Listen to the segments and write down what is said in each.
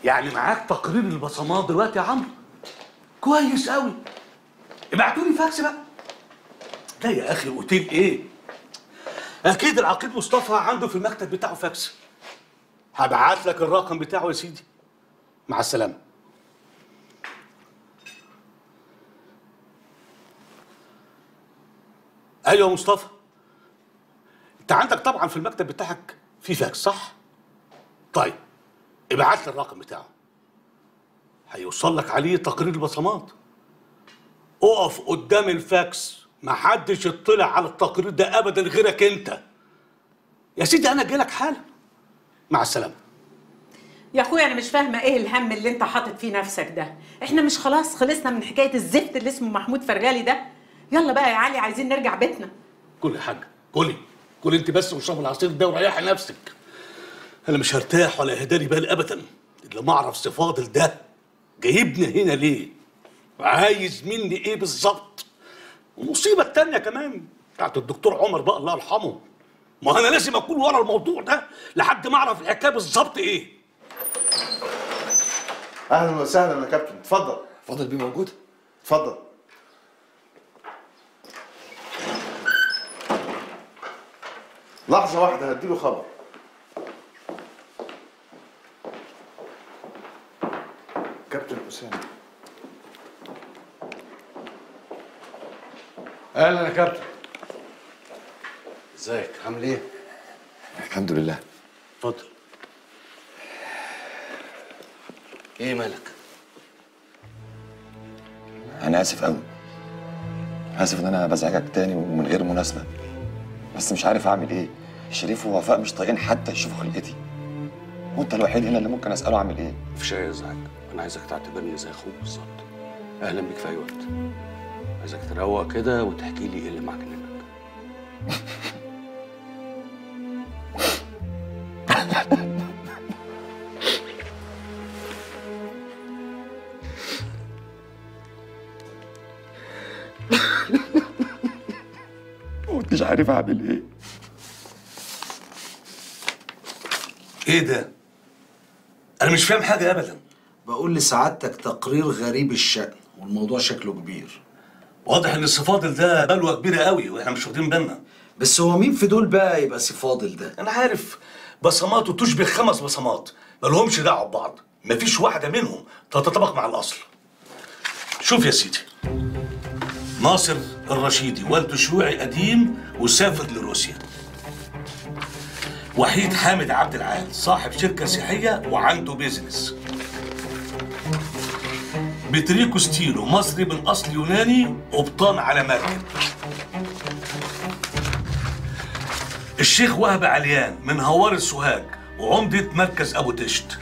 يعني معاك تقرير البصمات دلوقتي يا عمرو كويس قوي ابعتوا لي فاكس بقى لا يا اخي اوتيل ايه اكيد العقيد مصطفى عنده في المكتب بتاعه فاكس هبعت لك الرقم بتاعه يا سيدي مع السلامه ايوه يا مصطفى انت عندك طبعا في المكتب بتاعك في فاكس صح طيب ابعت لي الرقم بتاعه هيوصل لك عليه تقرير البصمات اقف قدام الفاكس محدش يطلع على التقرير ده ابدا غيرك انت يا سيدي انا جاي لك حالا مع السلامه يا اخويا انا مش فاهمه ايه الهم اللي انت حاطط فيه نفسك ده احنا مش خلاص خلصنا من حكايه الزفت اللي اسمه محمود فرغالي ده يلا بقى يا علي عايزين نرجع بيتنا كل يا حاجه كلي كلي انت بس واشرب العصير ده وريحي نفسك انا مش هرتاح ولا هداري بال ابدا الا ما اعرف صفاضل ده جايبني هنا ليه وعايز مني ايه بالظبط والمصيبه التانيه كمان بتاعت الدكتور عمر بقى الله يرحمه ما انا لازم اكون ورا الموضوع ده لحد ما اعرف الحكايه بالظبط ايه اهلا وسهلا يا كابتن اتفضل فاضل بيه موجود اتفضل لحظة واحدة هديله خبر كابتن أسامة اهلا يا كابتن ازيك عامل ايه الحمد لله اتفضل ايه مالك انا اسف قوي اسف ان انا بزعجك تاني ومن غير مناسبه بس مش عارف اعمل ايه شريف ووفاء مش طايقين حتى يشوفوا خلقتي وانت الوحيد هنا اللي ممكن اساله اعمل ايه في شيء يزعج انا عايزك تعتبرني زي اخوك بالظبط اهلا بيك في اي وقت عايزك تروق كده وتحكي لي ايه اللي معاك منك مش عارف اعمل ايه ايه ده انا مش فاهم حاجه ابدا بقول لسعادتك تقرير غريب الشأن والموضوع شكله كبير واضح ان الصفاضل ده بلوه كبيره قوي واحنا مش واخدين بالنا بس هو مين في دول بقى يبقى سي فاضل ده انا عارف بصماته تشبه خمس بصمات مالهمش دعوه ببعض مفيش واحده منهم تتطابق مع الاصل شوف يا سيدي ناصر الرشيدي والده شيوعي قديم وسافر لروسيا وحيد حامد عبد العال صاحب شركة سياحية وعنده بيزنس بتريكو ستيلو مصري من أصل يوناني قبطان على مركب الشيخ وهب عليان من هوار السوهاج وعمدة مركز أبو تشت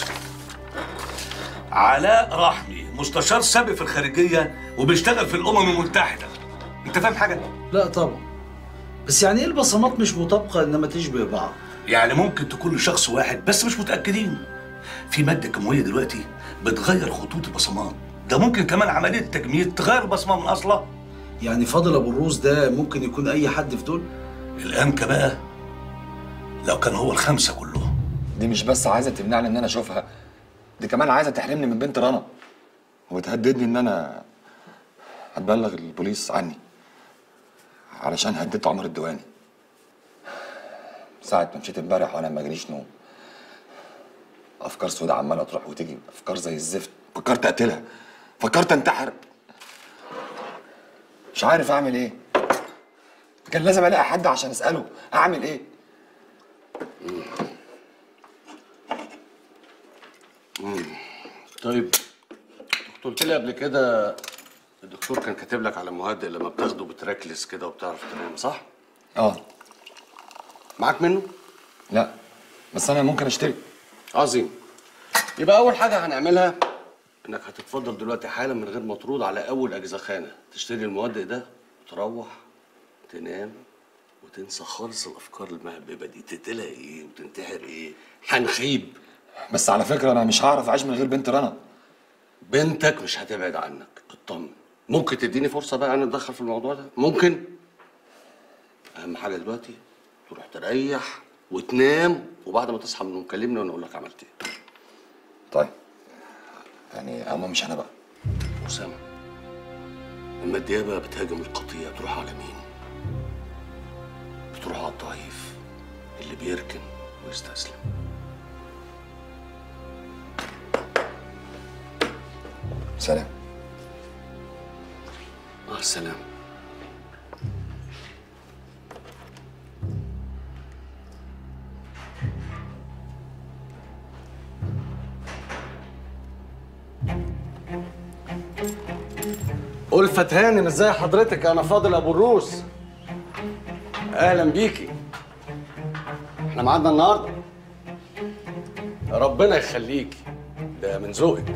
علاء رحمي مستشار سابق في الخارجية وبيشتغل في الأمم المتحدة أنت فاهم حاجة؟ لا طبعا بس يعني ايه البصمات مش مطابقة انما تشبه بعض يعني ممكن تكون لشخص واحد بس مش متأكدين في مادة كيماوية دلوقتي بتغير خطوط البصمات ده ممكن كمان عملية تجميد تغير البصمة من أصلها يعني فاضل ابو الروس ده ممكن يكون اي حد في دول الأنكى بقى لو كان هو الخمسة كلهم دي مش بس عايزه تمنعني ان انا اشوفها دي كمان عايزه تحرمني من بنت رنا وتهددني ان انا هتبلغ البوليس عني علشان هددت عمر الديواني ساعة ما مشيت امبارح وانا ما جاليش نوم افكار سودة عمالة تروح وتيجي افكار زي الزفت فكرت اقتلها فكرت انتحر مش عارف اعمل ايه كان لازم الاقي حد عشان اساله اعمل ايه طيب كنت قلت لي قبل كده الدكتور كان كاتب لك على مهدئ لما بتاخده بتركلس كده وبتعرف تنام صح؟ اه معاك منه؟ لا بس انا ممكن اشتري عظيم يبقى اول حاجه هنعملها انك هتتفضل دلوقتي حالا من غير ما ترد على اول اجزخانه تشتري المهدئ ده وتروح تنام وتنسى خالص الافكار المهببه دي تقتلها ايه وتنتحر ايه هنخيب بس على فكره انا مش هعرف اعيش من غير بنت رنا بنتك مش هتبعد عنك اطمن ممكن تديني فرصه بقى انا اتدخل في الموضوع ده ممكن اهم حاجه دلوقتي تروح تريح وتنام وبعد ما تصحى من النوم كلمني وانا اقول لك عملت ايه طيب يعني عموما مش انا بقى أسامة لما الديابة بتهاجم القطيع تروح على مين؟ بتروح على الضعيف اللي بيركن ويستسلم سلام مع السلامة ألفت هانم ازاي حضرتك انا فاضل ابو الروس اهلا بيكي احنا معادنا النهارده ربنا يخليكي ده من ذوقك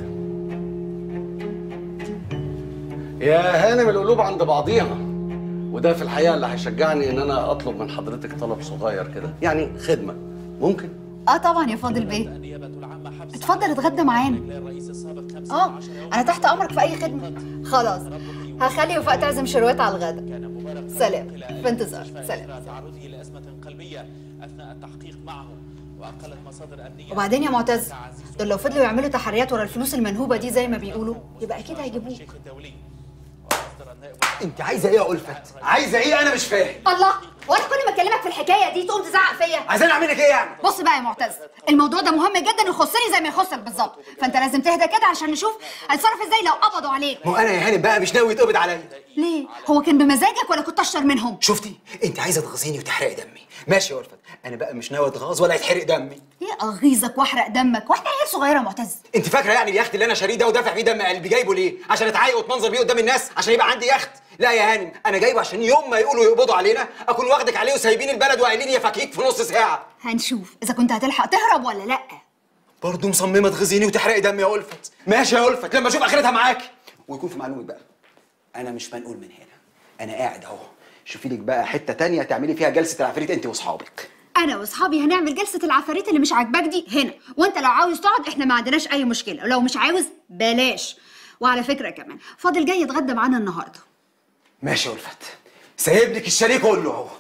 يا هانم القلوب عند بعضيها وده في الحقيقه اللي هيشجعني ان انا اطلب من حضرتك طلب صغير كده يعني خدمه ممكن اه طبعا يا فاضل بيه اتفضل اتغدى معانا اه انا تحت امرك في اي خدمه خلاص هخلي وفاء تعزم شروات على الغدا سلام في انتظار سلام تعرضه لأزمة قلبية أثناء التحقيق معه وأقلت مصادر أمنية وبعدين يا معتز دول لو فضلوا يعملوا تحريات ورا الفلوس المنهوبه دي زي ما بيقولوا يبقى اكيد هيجيبوك الشيخ الدولي وأصدر النائب انت عايزه ايه يا ألفت؟ عايزه ايه انا مش فاهم الله هو انا كل ما اكلمك في الحكايه دي تقوم تزعق فيا عايزين اعمل لك ايه يعني؟ بص بقى يا معتز الموضوع ده مهم جدا ويخصني زي ما يخصك بالظبط فانت لازم تهدى كده عشان نشوف هيتصرف ازاي لو قبضوا عليك ما هو انا يا هانم بقى مش ناوي يتقبض عليا ليه هو كان بمزاجك ولا كنت اشطر منهم شفتي؟ انت عايزه تغيظيني وتحرقي دمي ماشي يا ألفت انا بقى مش ناوي اتغاظ ولا يتحرق دمي ايه اغيظك واحرق دمك واحنا عيال صغيره يا معتز انت فاكره يعني اليخت اللي انا شاريه ده ودافع فيه دم قلبي جايبه ليه؟ عشان اتعايق واتمنظر بيه قدام الناس عشان يبقى عندي يخت لا يا هانم انا جايبه عشان يوم ما يقولوا يقبضوا علينا اكون واخدك عليه وسايبين البلد وقايلين يا فكيك في نص ساعه هنشوف اذا كنت هتلحق تهرب ولا لا برضه مصممه تغيظيني وتحرقي دمي يا ألفت ماشي يا ألفت لما اشوف اخرتها معاكي ويكون في معلومك بقى انا مش منقول من هنا انا قاعد اهو شوفي لك بقى حته تانية تعملي فيها جلسه العفاريت انت واصحابك انا واصحابي هنعمل جلسه العفاريت اللي مش عاجباك دي هنا وانت لو عاوز تقعد احنا ما عندناش اي مشكله ولو مش عاوز بلاش وعلى فكره كمان فاضل جاي يتغدى معانا النهارده ماشي يا ألفت سايب لك الشاليه كله اهو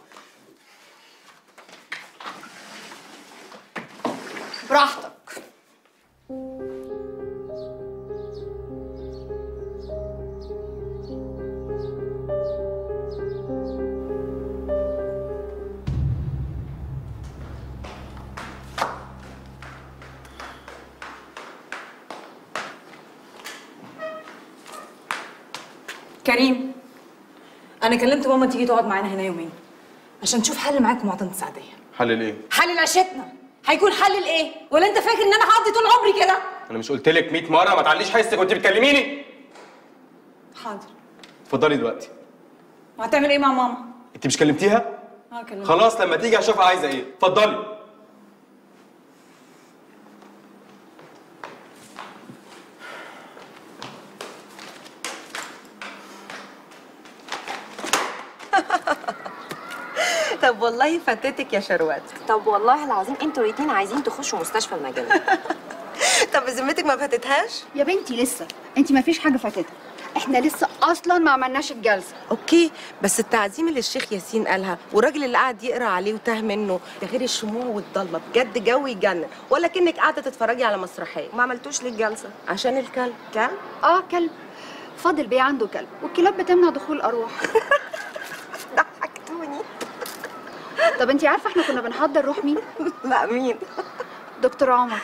براحتك كريم انا كلمت ماما تيجي تقعد معانا هنا يومين عشان تشوف حل معاك ومع طنط سعديه حل ايه؟ حل عيشتنا هيكون حل لايه ولا انت فاكر ان انا هقضي طول عمري كده انا مش قلت لك 100 مره ما تعليش حسك وانت بتكلميني حاضر اتفضلي دلوقتي وهتعمل ايه مع ماما انت مش كلمتيها اه كلمت خلاص لما تيجي هشوفها عايزه ايه اتفضلي طب والله فاتتك يا شروات طب والله العظيم انتوا الاتنين عايزين تخشوا مستشفى المجانين طب بذمتك ما فاتتهاش يا بنتي لسه انت ما فيش حاجه فاتتها احنا لسه اصلا ما عملناش الجلسه اوكي بس التعزيم اللي الشيخ ياسين قالها والراجل اللي قعد يقرا عليه وتاه منه ده غير الشموع والضلمه بجد جو يجنن ولا كانك قاعده تتفرجي على مسرحيه ما عملتوش ليه الجلسه عشان الكلب كلب اه كلب فاضل بيه عنده كلب والكلاب بتمنع دخول الارواح ضحكتوني طب انت عارفه احنا كنا بنحضر روح مين لا مين دكتور عمر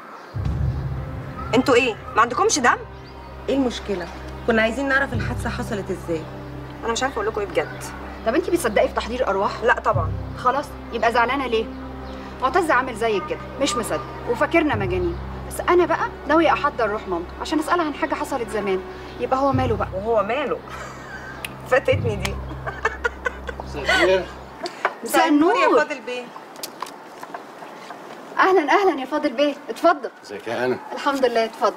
انتوا ايه ما عندكمش دم ايه المشكله كنا عايزين نعرف الحادثه حصلت ازاي انا مش عارفه اقول لكم ايه بجد طب انت بتصدقي في تحضير ارواح لا طبعا خلاص يبقى زعلانه ليه معتز عامل زيك كده مش مصدق وفاكرنا مجانين بس انا بقى ناويه احضر روح مامته عشان اسالها عن حاجه حصلت زمان يبقى هو ماله بقى وهو ماله فاتتني دي مساء النور يا فاضل بيه اهلا اهلا يا فاضل بيه اتفضل ازيك يا هانم الحمد لله اتفضل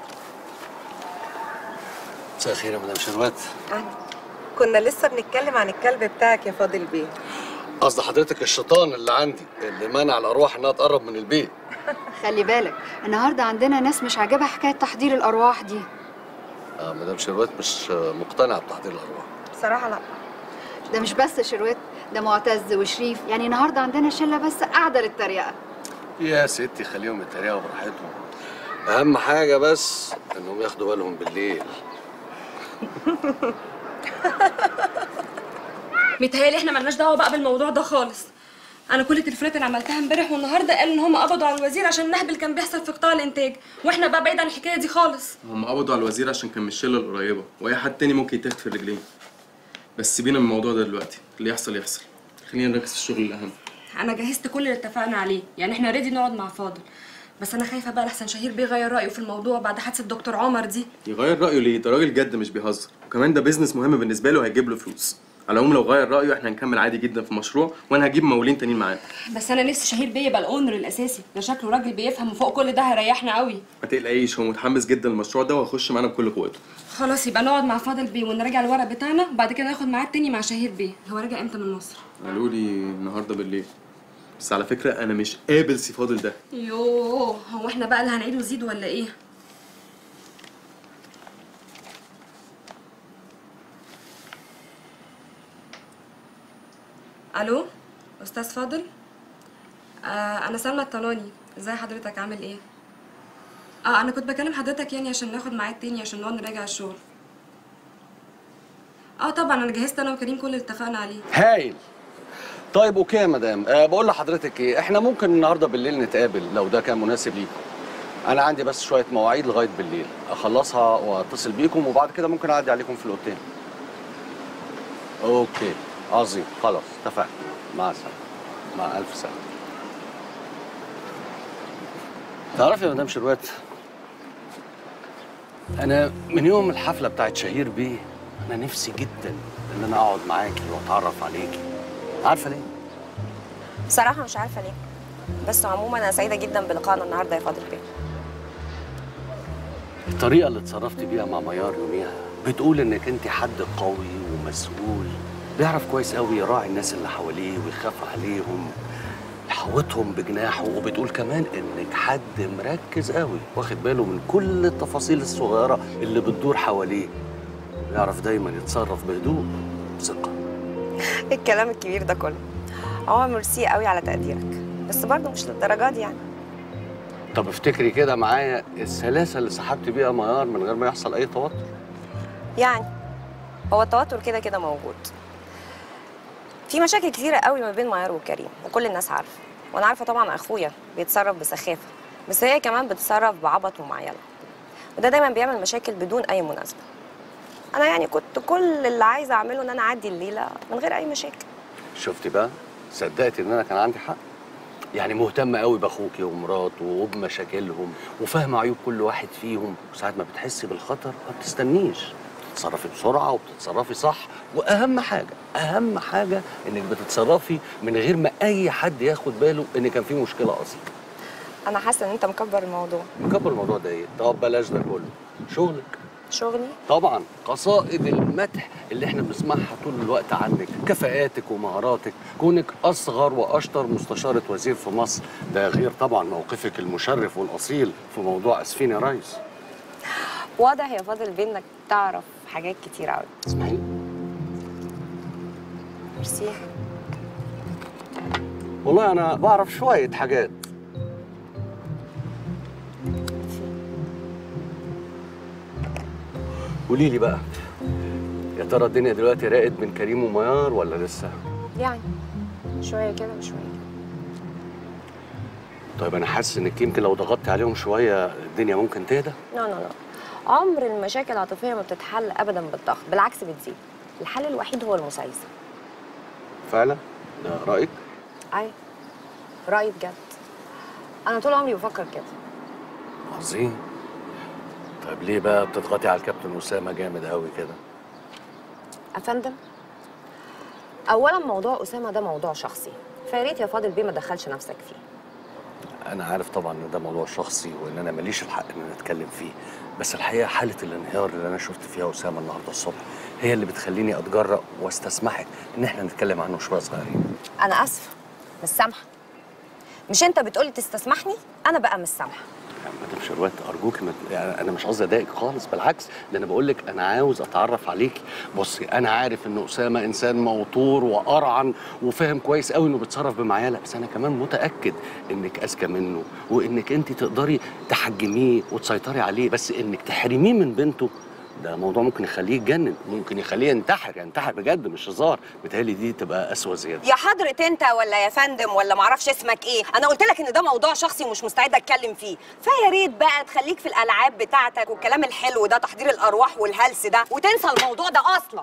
مساء الخير يا مدام شروات أهلا. كنا لسه بنتكلم عن الكلب بتاعك يا فاضل بيه قصد حضرتك الشيطان اللي عندي اللي منع الارواح انها تقرب من البيت خلي بالك النهارده عندنا ناس مش عاجبها حكايه تحضير الارواح دي آه مدام شروات مش آه، مقتنعه بتحضير الارواح بصراحه لا ده مش بس شروات ده معتز وشريف يعني النهارده عندنا شله بس قاعده للتريقه يا ستي خليهم يتريقوا براحتهم اهم حاجه بس انهم ياخدوا بالهم بالليل متهيألي احنا ملناش دعوه بقى بالموضوع ده خالص انا كل التليفونات اللي عملتها امبارح والنهارده قالوا ان هم قبضوا على الوزير عشان النهب كان بيحصل في قطاع الانتاج واحنا بقى بعيد عن الحكايه دي خالص هم قبضوا على الوزير عشان كان من الشله القريبه واي حد تاني ممكن يتاخد في الرجلين بس سيبينا من الموضوع ده دلوقتي اللي يحصل يحصل خلينا نركز في الشغل الاهم انا جهزت كل اللي اتفقنا عليه يعني احنا ريدي نقعد مع فاضل بس انا خايفه بقى لحسن شهير بيغير رايه في الموضوع بعد حادثه دكتور عمر دي يغير رايه ليه ده راجل جد مش بيهزر وكمان ده بيزنس مهم بالنسبه له هيجيب له فلوس على العموم لو غير رايه احنا هنكمل عادي جدا في المشروع وانا هجيب مقاولين تانيين معاه بس انا نفسي شهير بيه يبقى الاونر الاساسي ده شكله راجل بيفهم وفوق كل ده هيريحنا قوي ما تقلقيش هو متحمس جدا للمشروع ده وهيخش معانا بكل قوته خلاص يبقى نقعد مع فاضل بيه ونراجع الورق بتاعنا وبعد كده ناخد ميعاد تاني مع شهير بيه هو راجع امتى من مصر قالوا لي النهارده بالليل بس على فكره انا مش قابل سي فاضل ده يوه هو احنا بقى اللي هنعيد وزيد ولا ايه الو استاذ فاضل آه انا سلمى الطناني ازاي حضرتك عامل ايه اه انا كنت بكلم حضرتك يعني عشان ناخد ميعاد تاني عشان نقعد نراجع الشغل اه طبعا انا جهزت انا وكريم كل اللي اتفقنا عليه هايل طيب اوكي يا مدام أه بقول لحضرتك ايه احنا ممكن النهارده بالليل نتقابل لو ده كان مناسب ليكم انا عندي بس شويه مواعيد لغايه بالليل اخلصها واتصل بيكم وبعد كده ممكن اعدي عليكم في الاوتيل اوكي عظيم خلاص اتفقنا مع السلامه مع الف سلامه تعرفي يا مدام شروات انا من يوم الحفله بتاعت شهير بيه انا نفسي جدا ان انا اقعد معاكي واتعرف عليكي عارفه ليه بصراحه مش عارفه ليه بس عموما انا سعيده جدا بلقائنا النهارده يا فاضل بيه الطريقه اللي اتصرفتي بيها مع ميار يوميها بتقول انك انت حد قوي ومسؤول بيعرف كويس قوي يراعي الناس اللي حواليه ويخاف عليهم يحوطهم بجناحه وبتقول كمان انك حد مركز قوي واخد باله من كل التفاصيل الصغيره اللي بتدور حواليه بيعرف دايما يتصرف بهدوء ثقه الكلام الكبير ده كله هو ميرسي قوي على تقديرك بس برضه مش للدرجه دي يعني طب افتكري كده معايا السلاسه اللي سحبت بيها ميار من غير ما يحصل اي توتر يعني هو التوتر كده كده موجود في مشاكل كتيرة قوي ما بين ميار وكريم وكل الناس عارفة وانا عارفة طبعا اخويا بيتصرف بسخافة بس هي كمان بتتصرف بعبط ومعيلة وده دايما بيعمل مشاكل بدون اي مناسبة انا يعني كنت كل اللي عايزة اعمله ان انا اعدي الليلة من غير اي مشاكل شفتي بقى صدقتي ان انا كان عندي حق يعني مهتمه قوي باخوكي ومراته وبمشاكلهم وفاهمه عيوب كل واحد فيهم وساعه ما بتحسي بالخطر ما بتستنيش بتتصرفي بسرعه وبتتصرفي صح واهم حاجه اهم حاجه انك بتتصرفي من غير ما اي حد ياخد باله ان كان في مشكله اصلا انا حاسة ان انت مكبر الموضوع مكبر الموضوع ده ايه طب بلاش ده كله شغلك شغلي طبعا قصائد المدح اللي احنا بنسمعها طول الوقت عنك كفاءاتك ومهاراتك كونك اصغر واشطر مستشاره وزير في مصر ده غير طبعا موقفك المشرف والاصيل في موضوع اسفين يا ريس واضح يا فاضل بيه انك تعرف حاجات كتير قوي اسمعي ميرسي والله انا بعرف شويه حاجات قولي لي بقى يا ترى الدنيا دلوقتي راقد من كريم وميار ولا لسه يعني شوية كده وشوية كده طيب انا حاسس انك يمكن لو ضغطت عليهم شويه الدنيا ممكن تهدى لا لا لا عمر المشاكل العاطفية ما بتتحل أبدا بالضغط بالعكس بتزيد الحل الوحيد هو المسايسة فعلا ده رايك أي رأيي بجد أنا طول عمري بفكر كده عظيم طيب ليه بقى بتضغطي على الكابتن اسامه جامد قوي كده أفندم أولا موضوع أسامة ده موضوع شخصي فيا ريت يا فاضل بيه ما تدخلش نفسك فيه انا عارف طبعا ان ده موضوع شخصي وان انا ماليش الحق ان انا اتكلم فيه بس الحقيقه حاله الانهيار اللي انا شفت فيها اسامه النهارده الصبح هي اللي بتخليني اتجرأ واستسمحك ان احنا نتكلم عنه شويه صغيرين أنا آسفة مش سامحة مش أنت بتقولي تستسمحني أنا بقى مش سامحة مدام شروات ارجوك ما يعني انا مش قصدي اضايقك خالص بالعكس ده انا بقول لك انا عاوز اتعرف عليكي بصي انا عارف ان اسامه انسان موتور وقرعن وفاهم كويس قوي انه بيتصرف بمعياله بس انا كمان متاكد انك اذكى منه وانك انت تقدري تحجميه وتسيطري عليه بس انك تحرميه من بنته ده موضوع ممكن يخليه يتجنن ممكن يخليه ينتحر ينتحر بجد مش هزار بيتهيألي دي تبقى اسوأ زياده يا حضرة انت ولا يا فندم ولا معرفش اسمك ايه انا قلت لك ان ده موضوع شخصي ومش مستعده اتكلم فيه فيا ريت بقى تخليك في الالعاب بتاعتك والكلام الحلو ده تحضير الارواح والهلس ده وتنسى الموضوع ده اصلا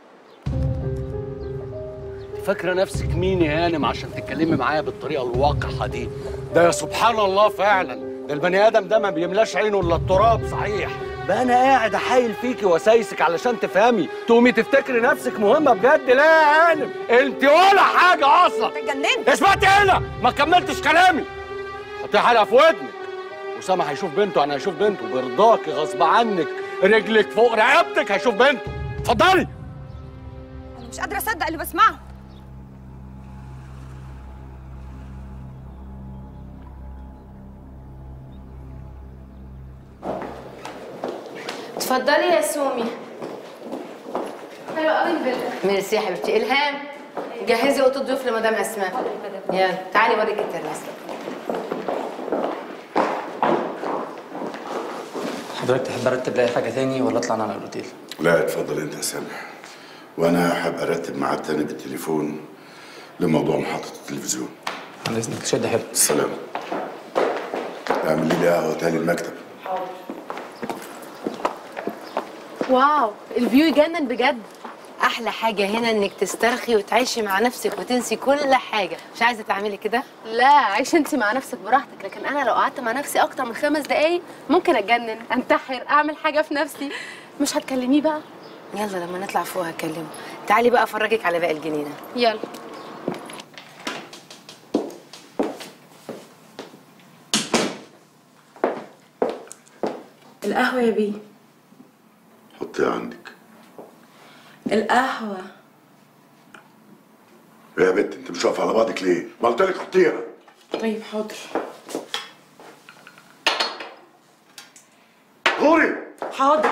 فاكره نفسك مين يا هانم عشان تتكلمي معايا بالطريقه الواقحه دي ده يا سبحان الله فعلا ده البني ادم ده ما بيملاش عينه الا التراب صحيح بقى انا قاعد احايل فيكي واسايسك علشان تفهمي تقومي تفتكري نفسك مهمه بجد لا يا هانم انت ولا حاجه اصلا اتجننت اسمعتي هنا ما كملتش كلامي حطي حلقه في ودنك اسامه هيشوف بنته انا هشوف بنته برضاكي غصب عنك رجلك فوق رقبتك هيشوف بنته اتفضلي انا مش قادره اصدق اللي بسمعه اتفضلي يا سومي حلوة قوي الفيلا ميرسي يا حبيبتي الهام جهزي اوضه الضيوف لمدام اسماء يلا تعالي اوريك الترمس حضرتك تحب ارتب لي اي حاجه تاني ولا اطلع انا على الاوتيل لا اتفضل انت يا سامح وانا هبقى ارتب ميعاد تاني بالتليفون لموضوع محطة التلفزيون على اذنك شد حلو السلام اعمل لي قهوة تاني المكتب واو الفيو يجنن بجد احلى حاجه هنا انك تسترخي وتعيشي مع نفسك وتنسي كل حاجه مش عايزه تعملي كده لا عيشي انت مع نفسك براحتك لكن انا لو قعدت مع نفسي اكتر من خمس دقايق ممكن اتجنن انتحر اعمل حاجه في نفسي مش هتكلميه بقى يلا لما نطلع فوق هكلمه تعالي بقى افرجك على باقي الجنينه يلا القهوة يا بيه حطيها عندك القهوة يا بنت انت مش واقفة على بعضك ليه؟ ما قلت لك حطيها طيب حاضر غوري حاضر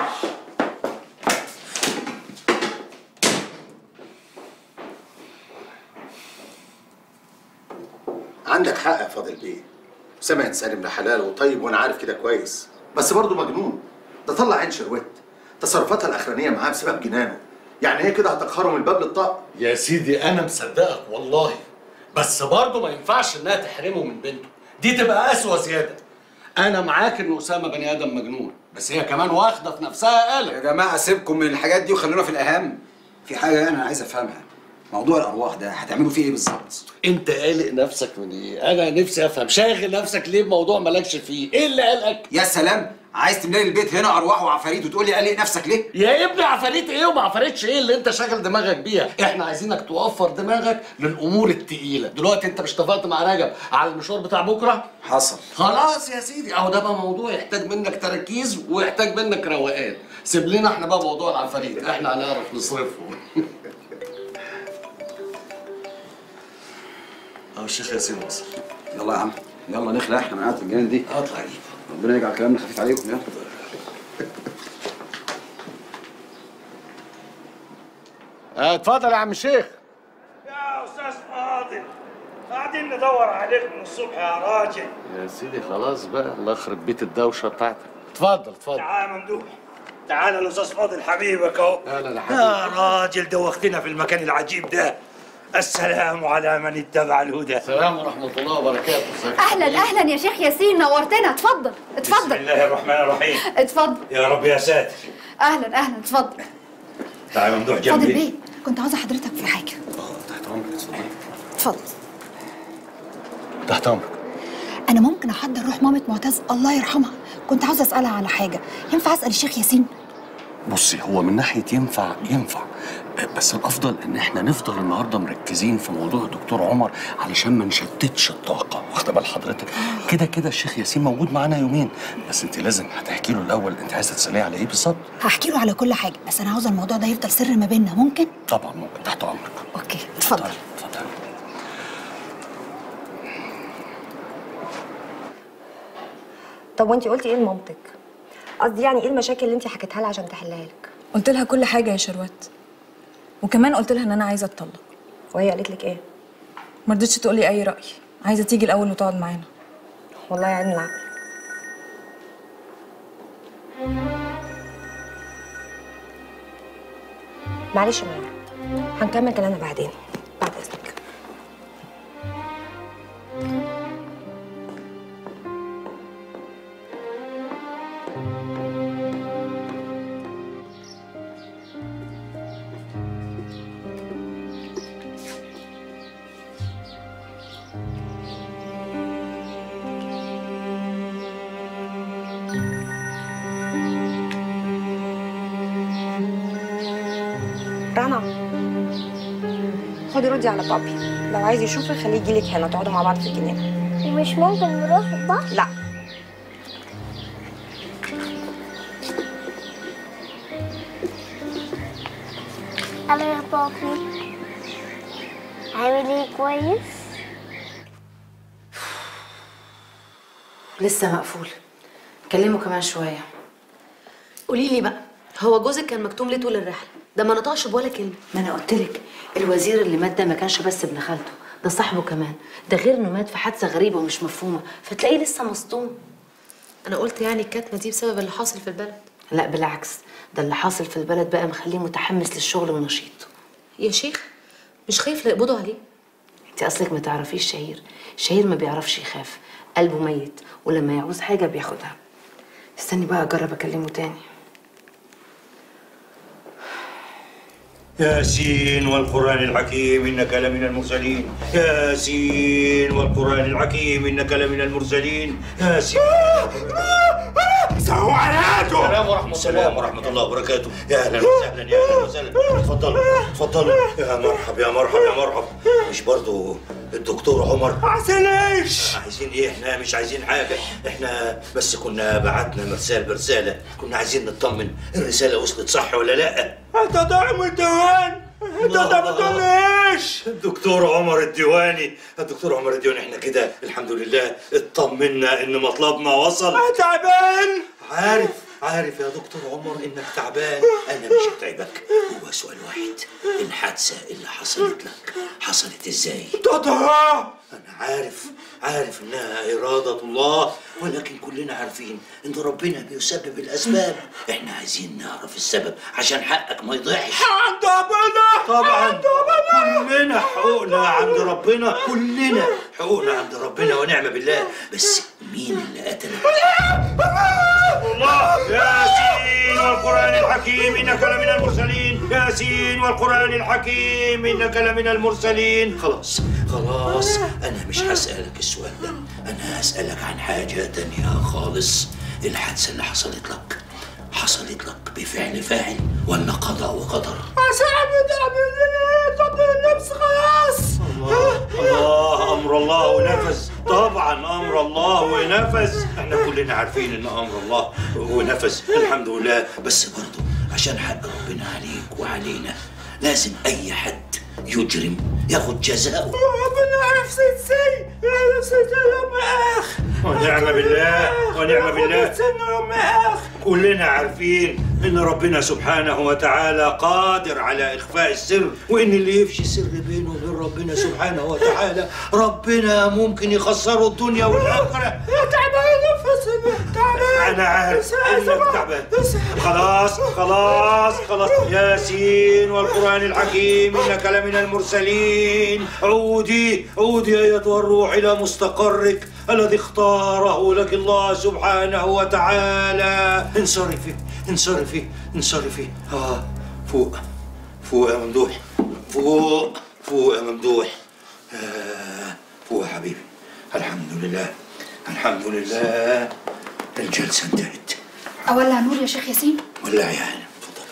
عندك حق يا فاضل بيه سامع انسان ابن حلال وطيب وانا عارف كده كويس بس برضه مجنون ده طلع عين شروت تصرفاتها الاخرانيه معاه بسبب جنانه يعني هي كده هتقهره من الباب للطاق يا سيدي انا مصدقك والله بس برضه ما ينفعش انها تحرمه من بنته دي تبقى اسوأ زياده انا معاك ان اسامه بني ادم مجنون بس هي كمان واخده في نفسها قلق يا جماعه سيبكم من الحاجات دي وخلونا في الاهم في حاجه انا عايز افهمها موضوع الارواح ده هتعملوا فيه ايه بالظبط انت قالق نفسك من ايه انا نفسي افهم شاغل نفسك ليه بموضوع مالكش فيه ايه اللي قلقك يا سلام عايز تملي البيت هنا ارواح وعفاريت وتقول لي قلق نفسك ليه يا ابني عفاريت ايه وما عفاريتش ايه اللي انت شاغل دماغك بيها احنا عايزينك توفر دماغك للامور التقيله دلوقتي انت مش اتفقت مع رجب على المشوار بتاع بكره حصل خلاص يا سيدي اهو ده بقى موضوع يحتاج منك تركيز ويحتاج منك روقان سيب لنا احنا بقى موضوع العفاريت احنا هنعرف نصرفه اهو الشيخ ياسين وصل يلا يا عم يلا نخلع احنا من قعده الجنان دي اطلع اجيب ربنا يجعل كلامنا خفيف عليكم يلا اه اتفضل يا عم الشيخ يا استاذ فاضل قاعدين ندور عليك من الصبح يا راجل يا سيدي خلاص بقى الله يخرب بيت الدوشه بتاعتك اتفضل اتفضل تعال يا ممدوح تعال الاستاذ فاضل حبيبك اهو اهلا يا يا حبيبي راجل دوختنا في المكان العجيب ده السلام على من اتبع الهدى السلام ورحمه الله وبركاته اهلا اهلا يا شيخ ياسين نورتنا اتفضل بسم اتفضل الله الرحمن الرحيم اتفضل يا رب يا ساتر اهلا اهلا اتفضل تعال ممدوح فاضل جنبي بيه كنت عاوزه حضرتك في حاجه تحت امرك اتفضل اتفضل تحت امرك انا ممكن احضر روح مامة معتز الله يرحمها كنت عاوزه اسالها على حاجه ينفع اسال الشيخ ياسين بصي هو من ناحيه ينفع ينفع بس الافضل ان احنا نفضل النهارده مركزين في موضوع الدكتور عمر علشان ما نشتتش الطاقه واخده بال حضرتك كده كده الشيخ ياسين موجود معانا يومين بس انت لازم هتحكي له الاول انت عايزه تساليه على ايه بالظبط هحكي له على كل حاجه بس انا عاوزه الموضوع ده يفضل سر ما بيننا ممكن طبعا ممكن تحت امرك اوكي اتفضل اتفضل طب وانتي قلتي ايه لمامتك قصدي يعني ايه المشاكل اللي انتي حكيتها لها عشان تحلها لك قلت لها كل حاجه يا شروات وكمان قلت لها ان انا عايزه اتطلق وهي قالت لك ايه ما رضتش تقول لي اي راي عايزه تيجي الاول وتقعد معانا والله يا عيني العقل معلش يا ماما هنكمل كلامنا بعدين بعد اذنك رنا خدي ردي على بابي لو عايز يشوفك خليه يجيلك هنا تقعدوا مع بعض في الجنينه مش ممكن نروح البحر لا أنا يا بابي عامل ايه كويس لسه مقفول كلمه كمان شويه قولي لي بقى هو جوزك كان مكتوم ليه طول الرحله ده ما نطقش بولا كلمه ما انا قلت لك الوزير اللي مات ده ما كانش بس ابن خالته ده صاحبه كمان ده غير انه مات في حادثه غريبه ومش مفهومه فتلاقيه لسه مصدوم انا قلت يعني الكتمه دي بسبب اللي حاصل في البلد لا بالعكس ده اللي حاصل في البلد بقى مخليه متحمس للشغل ونشيط يا شيخ مش خايف لا يقبضوا عليه انت اصلك ما تعرفيش شهير شهير ما بيعرفش يخاف قلبه ميت ولما يعوز حاجه بياخدها استني بقى اجرب اكلمه تاني ياسين والقرآن الحكيم إنك لمن المرسلين ياسين والقرآن الحكيم إنك لمن المرسلين ياسين سووا عليكم السلام ورحمة السلام ورحمة الله وبركاته يا أهلا وسهلا يا أهلا وسهلا اتفضلوا اتفضلوا يا مرحب يا مرحب يا مرحب مش برضو الدكتور عمر عسليش عايزين ايه احنا مش عايزين حاجة احنا بس كنا بعتنا مرسال برسالة كنا عايزين نطمن الرسالة وصلت صح ولا لا انت دعم الديوان انت دعم ايش الدكتور عمر الديواني الدكتور عمر الديواني احنا كده الحمد لله اطمنا ان مطلبنا وصل تعبان عارف عارف يا دكتور عمر انك تعبان انا مش هتعبك هو سؤال واحد الحادثه اللي حصلت لك حصلت ازاي انا عارف عارف انها اراده الله ولكن كلنا عارفين ان ربنا بيسبب الاسباب احنا عايزين نعرف السبب عشان حقك ما يضيعش عند ربنا طبعا كلنا حقوقنا عند ربنا كلنا حقوقنا عند ربنا ونعم بالله بس مين اللي قتلك الله ياسين والقرآن الحكيم إنك لمن المرسلين ياسين والقرآن الحكيم إنك لمن المرسلين خلاص خلاص أنا مش هسألك السؤال ده أنا هسألك عن حاجة تانية خالص الحادثة اللي حصلت لك حصلت لك بفعل فاعل ولا قضاء وقدر صعب تعمل قبل النفس خلاص الله الله امر الله ونفذ طبعا امر الله ونفذ احنا كلنا عارفين ان امر الله ونفذ الحمد لله بس برضه عشان حق ربنا عليك وعلينا لازم اي حد يجرم ياخد جزاءه ربنا نفسي ازاي نفسي يوم اخ ونعم بالله ونعم بالله يوم اخ كلنا عارفين ان ربنا سبحانه وتعالى قادر على اخفاء السر وان اللي يفشي السر بينه وبين ربنا سبحانه وتعالى ربنا ممكن يخسره الدنيا والاخره تعبان نفس تعبان انا عارف انك تعبان خلاص خلاص خلاص ياسين والقران الحكيم انك لمن المرسلين عودي عودي ايتها الروح الى مستقرك الذي اختاره لك الله سبحانه وتعالى انصرفي انصرفي انصرفي اه فوق فوق يا ممدوح فوق فوق يا ممدوح آه فوق يا حبيبي الحمد لله الحمد لله الجلسة انتهت اولع نور يا شيخ ياسين ولا يعني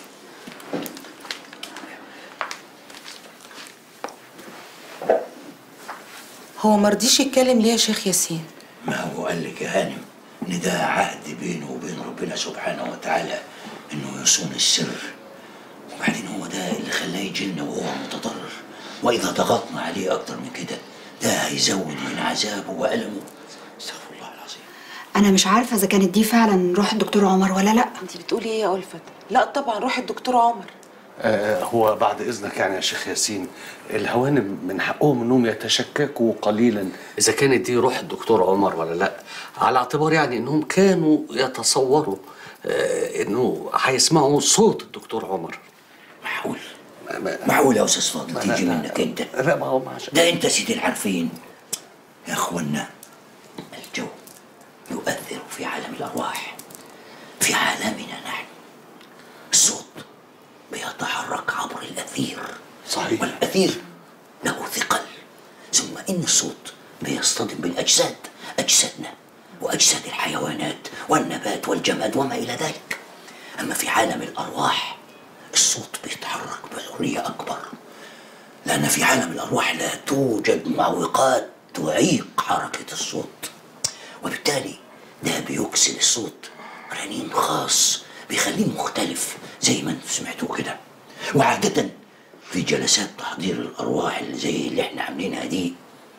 هو مرضيش يتكلم ليه يا شيخ ياسين ما هو قال لك يا هانم ان ده عهد بينه وبين ربنا سبحانه وتعالى انه يصون السر وبعدين هو ده اللي خلاه يجي لنا وهو متضرر واذا ضغطنا عليه اكتر من كده ده هيزود من عذابه والمه استغفر الله العظيم انا مش عارفه اذا كانت دي فعلا روح الدكتور عمر ولا لا انت بتقولي ايه يا ألفت لا طبعا روح الدكتور عمر آه هو بعد اذنك يعني يا شيخ ياسين الهوانم من حقهم انهم يتشككوا قليلا اذا كانت دي روح الدكتور عمر ولا لا على اعتبار يعني انهم كانوا يتصوروا آه انه هيسمعوا صوت الدكتور عمر معقول معقول يا استاذ فاضل تيجي منك انت لا ما هو معش ده انت سيد العارفين يا اخوانا الجو يؤثر في عالم الارواح في عالمنا نحن الصوت بيتحرك عبر الاثير صحيح والاثير له ثقل ثم ان الصوت بيصطدم بالاجساد اجسادنا واجساد الحيوانات والنبات والجماد وما الى ذلك اما في عالم الارواح الصوت بيتحرك بحريه اكبر لان في عالم الارواح لا توجد معوقات تعيق حركه الصوت وبالتالي ده بيكسل الصوت رنين خاص بيخليه مختلف زي ما انتم سمعتوه كده وعادة في جلسات تحضير الأرواح اللي زي اللي احنا عاملينها دي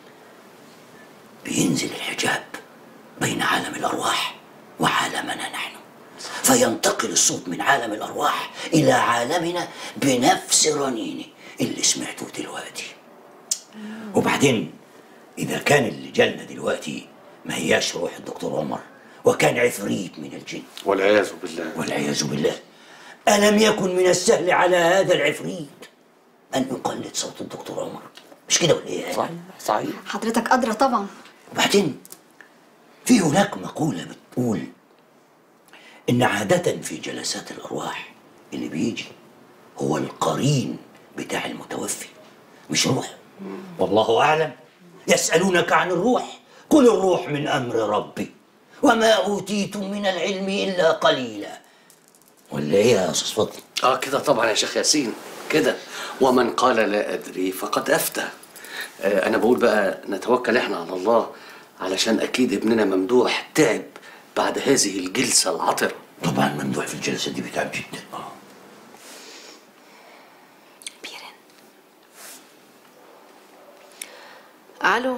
بينزل الحجاب بين عالم الأرواح وعالمنا نحن فينتقل الصوت من عالم الأرواح إلى عالمنا بنفس رنينه اللي سمعتوه دلوقتي وبعدين إذا كان اللي جالنا دلوقتي ما هياش روح الدكتور عمر وكان عفريت من الجن والعياذ بالله والعياذ بالله ألم يكن من السهل على هذا العفريت أن يقلد صوت الدكتور عمر مش كده ولا إيه؟ صحيح صحيح حضرتك ادرى طبعا وبعدين في هناك مقولة بتقول إن عادة في جلسات الأرواح اللي بيجي هو القرين بتاع المتوفي مش روح والله أعلم يسألونك عن الروح قل الروح من أمر ربي وما أوتيتم من العلم إلا قليلا ولا إيه يا أستاذ فضل؟ اه كده طبعا يا شيخ ياسين كده ومن قال لا ادري فقد افتى آه انا بقول بقى نتوكل احنا على الله علشان اكيد ابننا ممدوح تعب بعد هذه الجلسه العطره طبعا ممدوح في الجلسه دي بيتعب جدا الو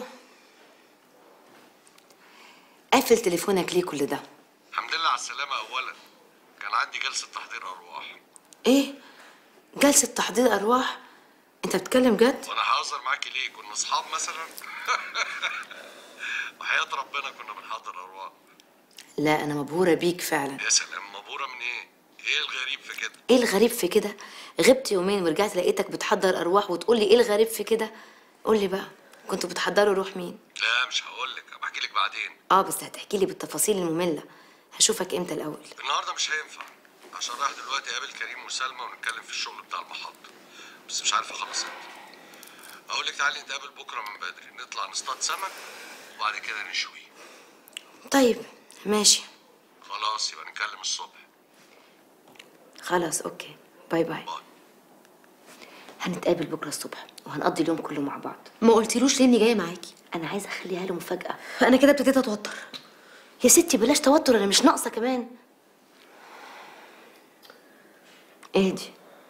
قافل تليفونك ليه كل ده الحمد لله على السلامه اولا كان عندي جلسه تحضير ارواح ايه جلسه تحضير ارواح انت بتتكلم جد وانا ههزر معاكي ليه كنا اصحاب مثلا وحياه ربنا كنا بنحضر ارواح لا انا مبهوره بيك فعلا يا سلام مبهوره من ايه ايه الغريب في كده ايه الغريب في كده غبت يومين ورجعت لقيتك بتحضر ارواح وتقول لي ايه الغريب في كده قول لي بقى كنتوا بتحضروا روح مين لا مش هقول لك بحكي لك بعدين اه بس هتحكي لي بالتفاصيل الممله هشوفك امتى الاول النهارده مش هينفع عشان رايح دلوقتي اقابل كريم وسلمى ونتكلم في الشغل بتاع المحط بس مش عارف اخلص امتى اقول لك تعالي نتقابل بكره من بدري نطلع نصطاد سمك وبعد كده نشوي طيب ماشي خلاص يبقى نتكلم الصبح خلاص اوكي باي باي هنتقابل بكره الصبح وهنقضي اليوم كله مع بعض ما قلتلوش ليه اني جايه معاكي انا عايزه اخليها له مفاجاه انا كده ابتديت اتوتر يا ستي بلاش توتر انا مش ناقصه كمان اهدي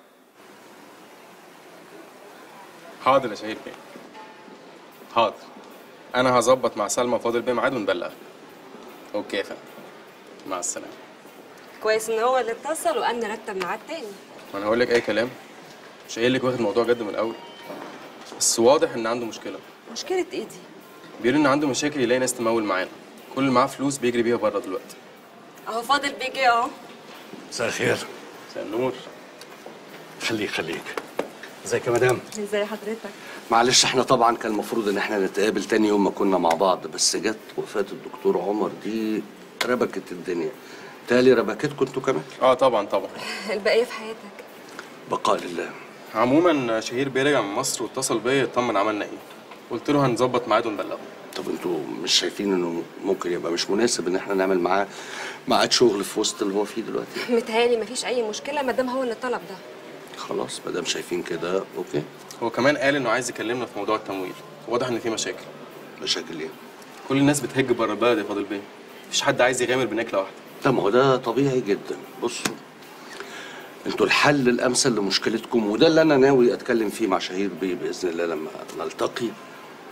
حاضر يا شهيد بيه حاضر انا هظبط مع سلمى فاضل بيه ميعاد ونبلغك اوكي يا فندم مع السلامه كويس ان هو اللي اتصل وقال نرتب ميعاد تاني وانا هقول لك اي كلام مش قايل لك واخد الموضوع جد من الاول بس واضح ان عنده مشكله مشكله ايه دي بيقول ان عنده مشاكل يلاقي ناس تمول معانا كل اللي معاه فلوس بيجري بيها بره دلوقتي اهو فاضل بيجي اهو مساء الخير مساء النور خليك خليك ازيك يا مدام ازي حضرتك معلش احنا طبعا كان المفروض ان احنا نتقابل تاني يوم ما كنا مع بعض بس جت وفاة الدكتور عمر دي ربكت الدنيا تالي ربكتكم انتوا كمان اه طبعا طبعا البقيه في حياتك بقاء لله عموما شهير بيه رجع من مصر واتصل بيا يطمن عملنا ايه قلت له هنظبط ميعاد ونبلغه طب انتوا مش شايفين انه ممكن يبقى مش مناسب ان احنا نعمل معاه ميعاد شغل في وسط اللي هو فيه دلوقتي متهيألي مفيش اي مشكله ما دام هو اللي طلب ده خلاص ما دام شايفين كده اوكي هو كمان قال انه عايز يكلمنا في موضوع التمويل واضح ان في مشاكل مشاكل ايه كل الناس بتهج بره البلد يا فاضل بيه مفيش حد عايز يغامر بنكله واحده لا ما هو ده طبيعي جدا بصوا انتوا الحل الامثل لمشكلتكم وده اللي انا ناوي اتكلم فيه مع شهير بيه باذن الله لما نلتقي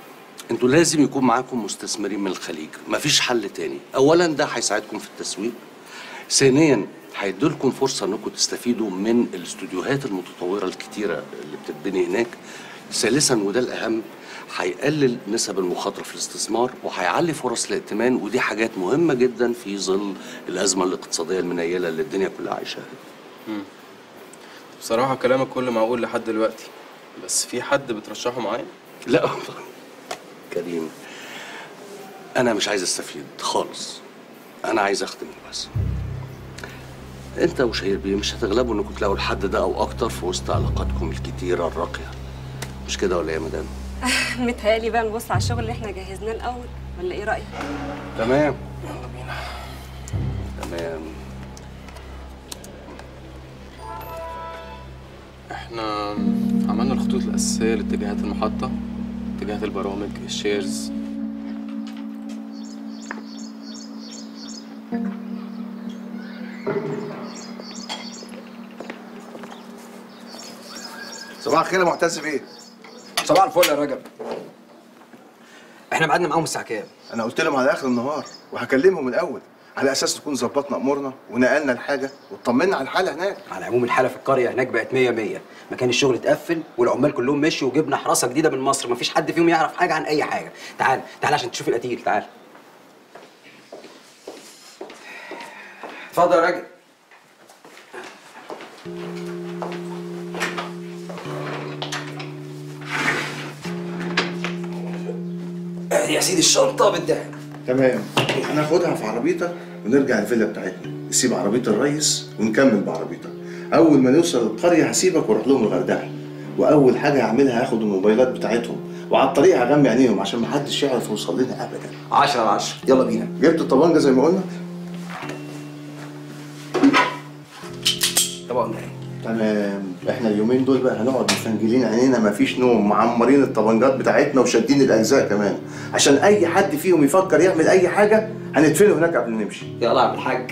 انتوا لازم يكون معاكم مستثمرين من الخليج مفيش حل تاني اولا ده هيساعدكم في التسويق ثانيا هيديلكم فرصه انكم تستفيدوا من الاستوديوهات المتطوره الكتيره اللي بتتبني هناك ثالثا وده الاهم هيقلل نسب المخاطره في الاستثمار وهيعلي فرص الائتمان ودي حاجات مهمه جدا في ظل الازمه الاقتصاديه المنيله اللي الدنيا كلها عايشاها مم. بصراحة كلامك كله معقول لحد دلوقتي بس في حد بترشحه معايا؟ لا كريم انا مش عايز استفيد خالص انا عايز اخدم بس انت وشهير بيه مش هتغلبوا انكم تلاقوا الحد ده او اكتر في وسط علاقاتكم الكتيره الراقيه مش كده ولا ايه يا مدام متهيألي بقى نبص على الشغل اللي احنا جهزناه الأول ولا إيه رأيك؟ تمام يلا بينا تمام احنا عملنا الخطوط الأساسية لاتجاهات المحطة اتجاهات البرامج الشيرز صباح الخير يا معتز بيه صباح الفل يا رجب احنا ميعادنا معاهم الساعه كام انا قلت لهم على اخر النهار وهكلمهم الاول على اساس نكون ظبطنا امورنا ونقلنا الحاجه واطمنا على الحاله هناك على العموم الحاله في القريه هناك بقت 100 100 مكان الشغل اتقفل والعمال كلهم مشوا وجبنا حراسه جديده من مصر مفيش حد فيهم يعرف حاجه عن اي حاجه تعال تعال عشان تشوف القتيل تعال اتفضل يا راجل ادي يا سيدي الشنطه بالذهب تمام هناخدها في عربيتك ونرجع الفيلا بتاعتنا نسيب عربيه الريس ونكمل بعربيتك اول ما نوصل القريه هسيبك واروح لهم الغردقه واول حاجه هعملها هاخد الموبايلات بتاعتهم وعلى الطريق هغمي عينيهم عشان ما حدش يعرف يوصل لنا ابدا 10 على 10 يلا بينا جبت الطبانجه زي ما قلنا طبعا تمام احنا اليومين دول بقى هنقعد مفنجلين عينينا مفيش نوم معمرين الطبنجات بتاعتنا وشادين الاجزاء كمان عشان اي حد فيهم يفكر يعمل اي حاجه هندفنه هناك قبل ما نمشي يلا يا عم الحاج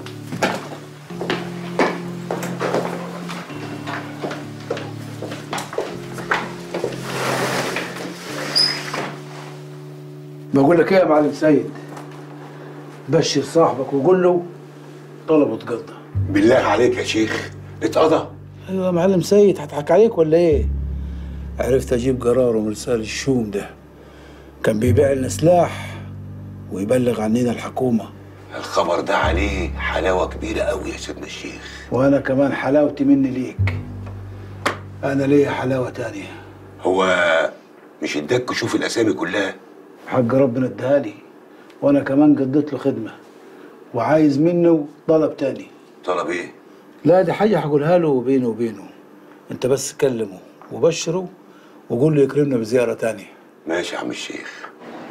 بقول لك ايه يا معلم سيد بشر صاحبك وقول له طلبه اتقضى بالله عليك يا شيخ اتقضى ايوه يا معلم سيد هضحك عليك ولا ايه عرفت اجيب قراره من رسال الشوم ده كان بيبيع لنا سلاح ويبلغ عننا الحكومه الخبر ده عليه حلاوه كبيره قوي يا سيدنا الشيخ وانا كمان حلاوتي مني ليك انا ليا حلاوه تانية هو مش اداك كشوف الاسامي كلها حق ربنا اداها لي وانا كمان قضيت له خدمه وعايز منه طلب تاني طلب ايه لا دي حاجه هقولها له بينه وبينه انت بس كلمه وبشره وقول له يكرمنا بزياره تانية ماشي يا عم الشيخ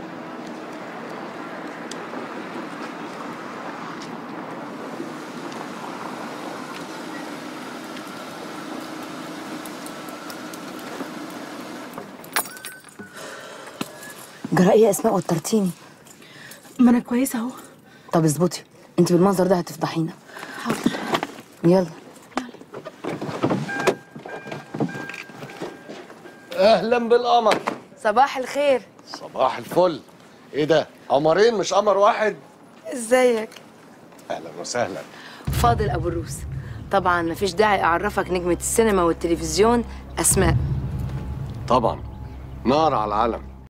جرى ايه يا اسماء وترتيني ما انا كويسه اهو طب اظبطي انت بالمنظر ده هتفضحينا حاضر يلا اهلا بالقمر صباح الخير صباح الفل ايه ده قمرين مش قمر واحد ازيك اهلا وسهلا فاضل ابو الروس طبعا مفيش داعي اعرفك نجمه السينما والتلفزيون اسماء طبعا نار على العلم